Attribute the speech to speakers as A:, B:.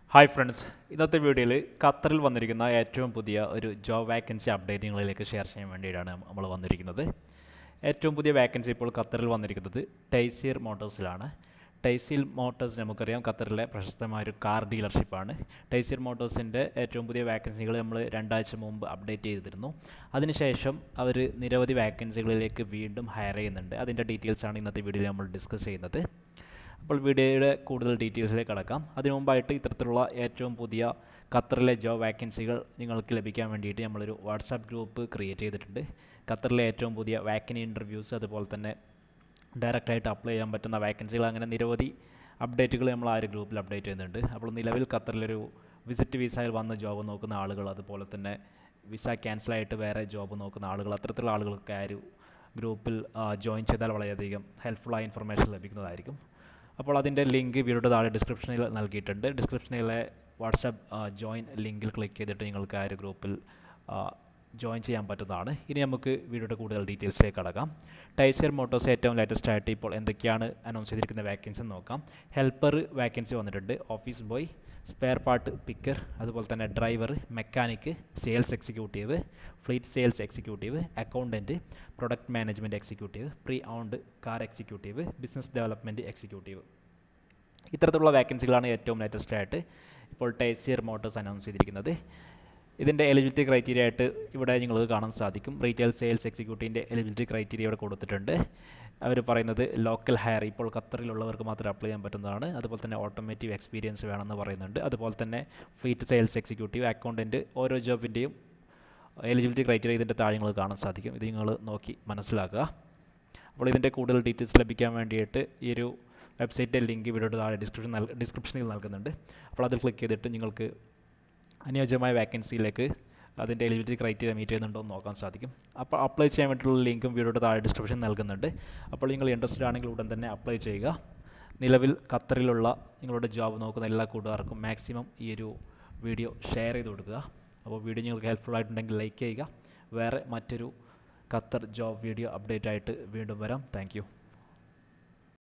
A: hi friends ഇന്നത്തെ വീഡിയോയിൽ ഖത്തറിൽ വന്നിരിക്കുന്ന ഏറ്റവും പുതിയ ഒരു ജോബ് വാക്കൻസി അപ്ഡേറ്റ് നിങ്ങളിലേക്ക് ഷെയർ ചെയ്യാൻ വേണ്ടിയിട്ടാണ് നമ്മൾ വന്നിരിക്കുന്നത് ഏറ്റവും പുതിയ വാക്കൻസി ഇപ്പോൾ ഖത്തറിൽ വന്നിരിക്കുന്നത് ടൈസീർ മോട്ടോഴ്സിലാണ് ടൈസീർ മോട്ടോഴ്സ് നമുക്കറിയാം ഖത്തറിലെ പ്രശസ്തമായ ഒരു കാർ ഡീലർഷിപ്പാണ് ടൈസീർ മോട്ടോഴ്സിൻ്റെ ഏറ്റവും പുതിയ വാക്കൻസികൾ നമ്മൾ രണ്ടാഴ്ച മുമ്പ് അപ്ഡേറ്റ് ചെയ്തിരുന്നു അതിനുശേഷം അവർ നിരവധി വാക്കൻസികളിലേക്ക് വീണ്ടും ഹയർ ചെയ്യുന്നുണ്ട് അതിൻ്റെ ഡീറ്റെയിൽസാണ് ഇന്നത്തെ വീഡിയോയിൽ നമ്മൾ ഡിസ്കസ് ചെയ്യുന്നത് അപ്പോൾ വീഡിയോയുടെ കൂടുതൽ ഡീറ്റെയിൽസിലേക്ക് കടക്കാം അതിനു മുമ്പായിട്ട് ഇത്തരത്തിലുള്ള ഏറ്റവും പുതിയ ഖത്തറിലെ ജോബ് വാക്കൻസികൾ നിങ്ങൾക്ക് ലഭിക്കാൻ വേണ്ടിയിട്ട് നമ്മളൊരു വാട്സാപ്പ് ഗ്രൂപ്പ് ക്രിയേറ്റ് ചെയ്തിട്ടുണ്ട് ഖത്തറിലെ ഏറ്റവും പുതിയ വാക്കനി ഇൻ്റർവ്യൂസ് അതുപോലെ തന്നെ ഡയറക്റ്റായിട്ട് അപ്ലൈ ചെയ്യാൻ പറ്റുന്ന വാക്കൻസികൾ അങ്ങനെ നിരവധി അപ്ഡേറ്റുകൾ നമ്മൾ ആ ഒരു ഗ്രൂപ്പിൽ അപ്ഡേറ്റ് ചെയ്യുന്നുണ്ട് അപ്പോൾ നിലവിൽ ഖത്തറിലൊരു വിസിറ്റ് വിസയിൽ വന്ന് ജോബ് നോക്കുന്ന ആളുകൾ അതുപോലെ തന്നെ വിസ ക്യാൻസലായിട്ട് വേറെ ജോബ് നോക്കുന്ന ആളുകൾ അത്തരത്തിലുള്ള ആളുകൾക്ക് ആ ഒരു ഗ്രൂപ്പിൽ ജോയിൻ ചെയ്താൽ വളരെയധികം ഹെൽപ്ഫുള്ളായ ഇൻഫർമേഷൻ ലഭിക്കുന്നതായിരിക്കും അപ്പോൾ അതിൻ്റെ ലിങ്ക് വീഡിയോയുടെ താഴെ ഡിസ്ക്രിപ്ഷനിൽ നൽകിയിട്ടുണ്ട് ഡിസ്ക്രിപ്ഷനിലെ വാട്സാപ്പ് ജോയിൻ ലിങ്കിൽ ക്ലിക്ക് ചെയ്തിട്ട് നിങ്ങൾക്ക് ആ ഒരു ഗ്രൂപ്പിൽ ജോയിൻ ചെയ്യാൻ പറ്റുന്നതാണ് ഇനി നമുക്ക് വീഡിയോയുടെ കൂടുതൽ ഡീറ്റെയിൽസിലേക്ക് കടക്കാം ടൈസർ മോട്ടോഴ്സ് ഏറ്റവും ലേറ്റസ്റ്റ് ആയിട്ട് ഇപ്പോൾ എന്തൊക്കെയാണ് അനൗൺസ് ചെയ്തിരിക്കുന്ന വാക്കൻസി നോക്കാം ഹെൽപ്പർ വാക്കൻസി വന്നിട്ടുണ്ട് office boy spare part picker അതുപോലെ തന്നെ driver mechanic sales executive fleet sales executive accountant product management executive pre owned car executive business development executive ഇത്തരത്തിലുള്ള വാക്കൻസികളാണ് ഏറ്റവും ലേറ്റസ്റ്റ് ആയിട്ട് ഇപ്പോൾ ടൈസിയർ മോട്ടോഴ്സ് അനൗൺസ് ചെയ്തിരിക്കുന്നത് ഇതിൻ്റെ എലിജിബിലിറ്റി ക്രൈറ്റീരിയ ആയിട്ട് ഇവിടെ നിങ്ങൾക്ക് കാണാൻ സാധിക്കും റീറ്റെയിൽ സെയിൽസ് എക്സിക്യൂട്ടീവിൻ്റെ എലിജിബിലിറ്റി ക്രൈറ്റീരിയ ഇവിടെ കൊടുത്തിട്ടുണ്ട് അവർ പറയുന്നത് ലോക്കൽ ഹയർ ഇപ്പോൾ ഖത്തറിലുള്ളവർക്ക് മാത്രം അപ്ലൈ ചെയ്യാൻ പറ്റുന്നതാണ് അതുപോലെ തന്നെ ഓട്ടോമേറ്റീവ് എക്സ്പീരിയൻസ് വേണമെന്ന് പറയുന്നുണ്ട് അതുപോലെ തന്നെ ഫ്ലീറ്റ് സെയിൽസ് എക്സിക്യൂട്ടീവ് അക്കൗണ്ടൻറ്റ് ഓരോ ജോബിൻ്റെയും എലിജിബിലിറ്റി ക്രൈറ്റീരിയ ഇതിൻ്റെ താഴെ നിങ്ങൾക്ക് കാണാൻ സാധിക്കും ഇത് നിങ്ങൾ നോക്കി മനസ്സിലാക്കുക അപ്പോൾ ഇതിൻ്റെ കൂടുതൽ ഡീറ്റെയിൽസ് ലഭിക്കാൻ വേണ്ടിയിട്ട് ഈ ഒരു വെബ്സൈറ്റിൻ്റെ ലിങ്ക് വീഡിയോയുടെ താഴെ ഡിസ്ക്രിപ്ഷൻ നൽ ഡിസ്ക്രിപ്ഷനിൽ നൽകുന്നുണ്ട് അപ്പോൾ അതിൽ ക്ലിക്ക് ചെയ്തിട്ട് നിങ്ങൾക്ക് അനുയോജ്യമായ വാക്കൻസിയിലേക്ക് അതിൻ്റെ എലിജിബിലിറ്റി ക്രൈറ്റീരിയ മീറ്റ് ചെയ്യുന്നുണ്ടോ എന്ന് നോക്കാൻ സാധിക്കും അപ്പോൾ അപ്ലൈ ചെയ്യാൻ വേണ്ടിയിട്ടുള്ള ലിങ്കും വീഡിയോയുടെ താഴെ ഡിസ്ക്രിപ്ഷൻ നൽകുന്നുണ്ട് അപ്പോൾ നിങ്ങൾ ഇൻട്രസ്റ്റഡ് ആണെങ്കിൽ ഉടൻ തന്നെ അപ്ലൈ ചെയ്യുക നിലവിൽ ഖത്തറിലുള്ള നിങ്ങളുടെ ജോബ് നോക്കുന്ന എല്ലാ കൂട്ടുകാർക്കും മാക്സിമം ഈ ഒരു വീഡിയോ ഷെയർ ചെയ്ത് കൊടുക്കുക അപ്പോൾ വീഡിയോ നിങ്ങൾക്ക് ഹെൽപ്ഫുൾ ആയിട്ടുണ്ടെങ്കിൽ ലൈക്ക് ചെയ്യുക വേറെ മറ്റൊരു ഖത്തർ ജോബ് വീഡിയോ അപ്ഡേറ്റ് ആയിട്ട് വീണ്ടും വരാം താങ്ക്